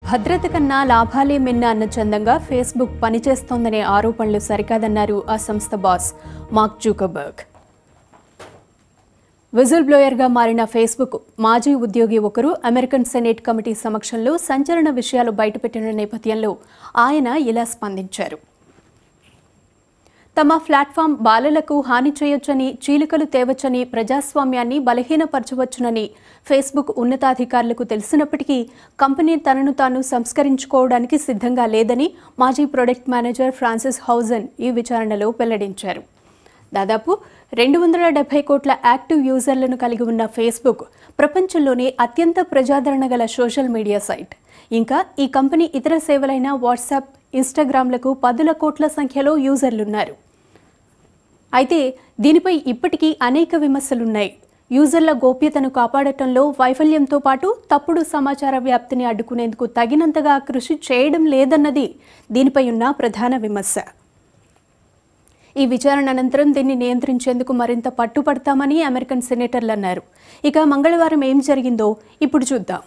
భద్రత కన్నా లాభాలే మిన్న అన్న చందంగా ఫేస్బుక్ పనిచేస్తోందనే ఆరోపణలు సరికాదన్నారు ఆ సంస్థ బాస్ మార్క్ జూకర్బర్గ్ విజిల్ బ్లోయర్గా మారిన ఫేస్బుక్ మాజీ ఉద్యోగి ఒకరు అమెరికన్ సెనేట్ కమిటీ సమక్షంలో సంచలన విషయాలు బయటపెట్టిన నేపథ్యంలో ఆయన ఇలా స్పందించారు తమ ప్లాట్ఫామ్ బాలలకు హాని చేయొచ్చని చీలికలు తేవచ్చని ప్రజాస్వామ్యాన్ని బలహీనపరచవచ్చునని ఫేస్బుక్ ఉన్నతాధికారులకు తెలిసినప్పటికీ కంపెనీ తనను తాను సంస్కరించుకోవడానికి సిద్ధంగా లేదని మాజీ ప్రొడక్ట్ మేనేజర్ ఫ్రాన్సిస్ హౌజన్ ఈ విచారణలో వెల్లడించారు దాదాపు రెండు వందల డెబ్బై కోట్ల యాక్టివ్ యూజర్లను కలిగి ఉన్న ఫేస్బుక్ ప్రపంచంలోనే అత్యంత ప్రజాదరణ గల సోషల్ మీడియా సైట్ ఇంకా ఈ కంపెనీ ఇతర సేవలైన వాట్సాప్ ఇన్స్టాగ్రామ్లకు పదుల కోట్ల సంఖ్యలో యూజర్లున్నారు అయితే దీనిపై ఇప్పటికీ అనేక విమర్శలున్నాయి యూజర్ల గోప్యతను కాపాడటంలో వైఫల్యంతో పాటు తప్పుడు సమాచార వ్యాప్తిని అడ్డుకునేందుకు తగినంతగా కృషి చేయడం లేదన్నది దీనిపై ఉన్న ప్రధాన విమర్శ ఈ విచారణ అనంతరం దీన్ని నియంత్రించేందుకు మరింత పట్టుపడతామని అమెరికన్ సెనేటర్లు అన్నారు ఇక మంగళవారం ఏం జరిగిందో ఇప్పుడు చూద్దాం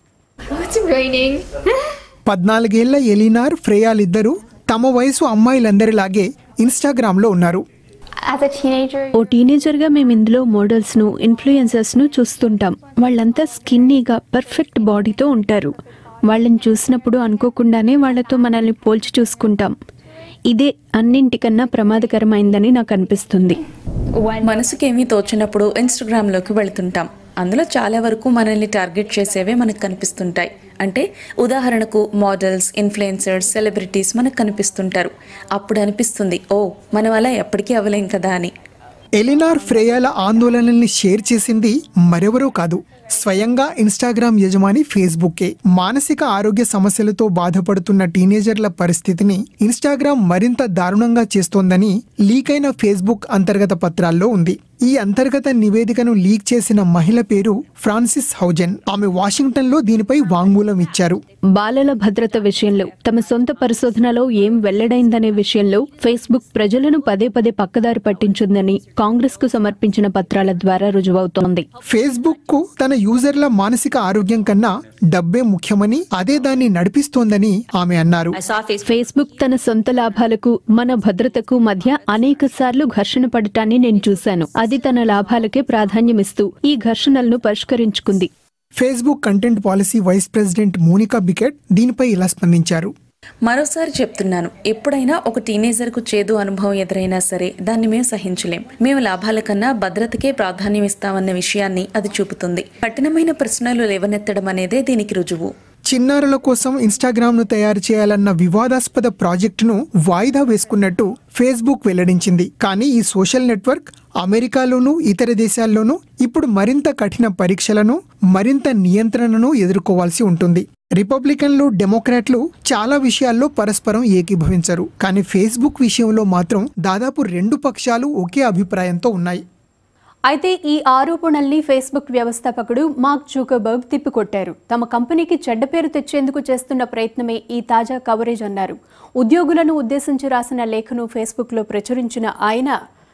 It's raining. పద్నాలుగేళ్ల ఎలినార్ ఫ్రేయాలిద్దరూ తమ వయసు అమ్మాయిలందరిలాగే ఇన్స్టాగ్రామ్లో ఉన్నారు As a teenager, ఓ టీనేజర్గా మేము ఇందులో మోడల్స్ను ఇన్ఫ్లుయెన్సర్స్ను చూస్తుంటాం వాళ్ళంతా స్కిన్నీగా పర్ఫెక్ట్ బాడీతో ఉంటారు వాళ్ళని చూసినప్పుడు అనుకోకుండానే వాళ్ళతో మనల్ని పోల్చి చూసుకుంటాం ఇదే అన్నింటికన్నా ప్రమాదకరమైందని నాకు అనిపిస్తుంది when మనసుకేమీ తోచినప్పుడు ఇన్స్టాగ్రామ్లోకి వెళ్తుంటాం అందులో చాలా వరకు మనల్ని టార్గెట్ చేసేవే మనకు కనిపిస్తుంటాయి అంటే ఉదాహరణకు మోడల్స్ ఇన్ఫ్లుయెన్సర్స్ సెలబ్రిటీస్ మనకు కనిపిస్తుంటారు అప్పుడు అనిపిస్తుంది ఓ మనం అలా ఎప్పటికీ అవ్వలేం కదా అని ఎలినార్ ఫ్రేయాల ఆందోళనల్ని షేర్ చేసింది మరెవరో కాదు స్వయంగా ఇన్స్టాగ్రామ్ యజమాని ఫేస్బుక్కే మానసిక ఆరోగ్య సమస్యలతో బాధపడుతున్న టీనేజర్ల పరిస్థితిని ఇన్స్టాగ్రామ్ మరింత దారుణంగా చేస్తోందని లీక్ అయిన ఫేస్బుక్ అంతర్గత పత్రాల్లో ఉంది ఈ అంతర్గత నివేదికను లీక్ చేసిన మహిళ పేరు ఫ్రాన్సిస్ హౌజెన్ ఆమె వాషింగ్టన్లో దీనిపై వాంగ్మూలం ఇచ్చారు బాలల భద్రత విషయంలో తమ సొంత పరిశోధనలో ఏం వెల్లడైందనే విషయంలో ఫేస్బుక్ ప్రజలను పదే పదే పక్కదారి పట్టించిందని కాంగ్రెస్ కు సమర్పించిన పత్రాల ద్వారా రుజువవుతోంది ఫేస్బుక్ కు తన యూజర్ల మానసిక ఆరోగ్యం కన్నా డబ్బే ముఖ్యమని అదే దాన్ని నడిపిస్తోందని ఆమె అన్నారు ఫేస్బుక్ తన సొంత లాభాలకు మన భద్రతకు మధ్య అనేక సార్లు ఘర్షణ పడటాన్ని నేను చూశాను అది తన లాభాలకే ప్రాధాన్యమిస్తూ ఈ ఘర్షణలను పరిష్కరించుకుంది Facebook content policy vice president Monica Bickert దీనిపై ఇలా స్పందించారు మరోసారి చెప్తున్నాను ఎప్పుడైనా ఒక టీనేజర్కు చేదు అనుభవం ఎదురైనా సరే దాన్ని మేము సహించలేం మేము లాభాల కన్నా భద్రతకే ప్రాధాన్యం ఇస్తామన్న విషయాన్ని అది చూపుతుంది కఠినమైన ప్రశ్నలు లేవనెత్తడం అనేదే దీనికి రుజువు చిన్నారుల కోసం ఇన్స్టాగ్రామ్ ను తయారు చేయాలన్న వివాదాస్పద ప్రాజెక్టును వాయిదా వేసుకున్నట్టు ఫేస్బుక్ వెల్లడించింది కానీ ఈ సోషల్ నెట్వర్క్ అమెరికాలోనూ ఇతర దేశాల్లోనూ ఇప్పుడు మరింత కఠిన పరీక్షలను మరింత నియంత్రణను ఎదుర్కోవాల్సి ఉంటుంది రిపబ్లికన్లు డెమోక్రాట్లు చాలా విషయాల్లో పరస్పరం ఏకీభవించరు కానీ ఫేస్బుక్ విషయంలో మాత్రం దాదాపు రెండు పక్షాలు ఒకే అభిప్రాయంతో ఉన్నాయి అయితే ఈ ఆరోపణల్ని ఫేస్బుక్ వ్యవస్థాపకుడు మార్క్ జూకర్బర్గ్ తిప్పికొట్టారు తమ కంపెనీకి చెడ్డ పేరు తెచ్చేందుకు చేస్తున్న ప్రయత్నమే ఈ తాజా కవరేజ్ అన్నారు ఉద్యోగులను ఉద్దేశించి రాసిన లేఖను ఫేస్బుక్లో ప్రచురించిన ఆయన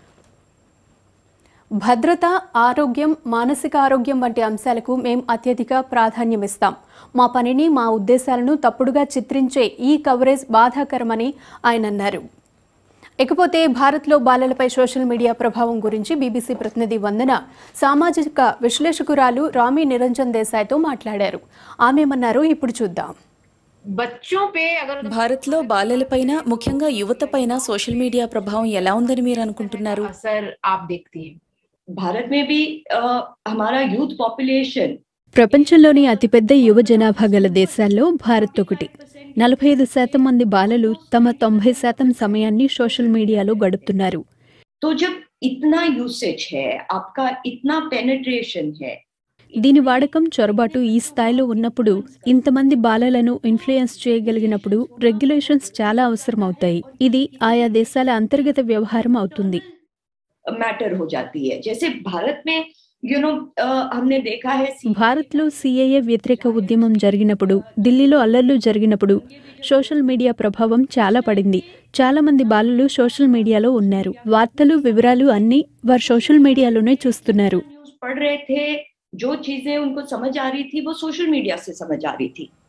భద్రత ఆరోగ్యం మానసిక ఆరోగ్యం వంటి అంశాలకు మేం అత్యధిక ప్రాధాన్యమిస్తాం మా పనిని మా ఉద్దేశాలను తప్పుడుగా చిత్రించే ఈ కవరేజ్ బాధాకరమని ఆయన అన్నారు ఇకపోతే భారత్లో బాలలపై సోషల్ మీడియా ప్రభావం గురించి బీబీసీ ప్రతినిధి వందన సామాజిక విశ్లేషకురాలు రామి నిరంజన్ దేశాయ్తో మాట్లాడారు ఆమెమన్నారు ఇప్పుడు చూద్దాం बच्चों पे अगर భారత్లో బాలలపైన ముఖ్యంగా యువతపైన సోషల్ మీడియా ప్రభావం ఎలా ఉందని మీరు అనుకుంటున్నారు असर आप देखती हैं भारत में भी अ, हमारा यूथ पॉपुलेशन ప్రపంచంలోని అతిపెద్ద యువ జనాభా గల దేశాల్లో భారత్ ఒకటి నలభై ఐదు శాతం మంది బాలలు తమ తొంభై శాతం సమయాన్ని సోషల్ మీడియాలో గడుపుతున్నారు तो जब इतना यूसेज है आपका इतना पेनेट्रेशन है దీని వాడకం చొరబాటు ఈ స్థాయిలో ఉన్నప్పుడు ఇంతమంది బాలలను ఇన్ఫ్లుయెన్స్ చేయగలిగినప్పుడు రెగ్యులేషన్స్ చాలా అవసరమవుతాయి ఇది ఆయా దేశాల అంతర్గత వ్యవహారం అవుతుంది मैटर हो जाती है जैसे भारत में यू नो हमने देखा है భారత్లో సిఏఏ వ్యతిరేక ఉద్యమం జరిగినప్పుడు ఢిల్లీలో అల్లర్లు జరిగినప్పుడు సోషల్ మీడియా ప్రభావం చాలా పడింది చాలా మంది బాలలు సోషల్ మీడియాలో ఉన్నారు వార్తలు వివరాలు అన్నీ వారు సోషల్ మీడియాలోనే చూస్తున్నారు न्यूज पढ़ रहे थे जो चीजें उनको समझ आ रही थी वो सोशल मीडिया से समझ आ रही थी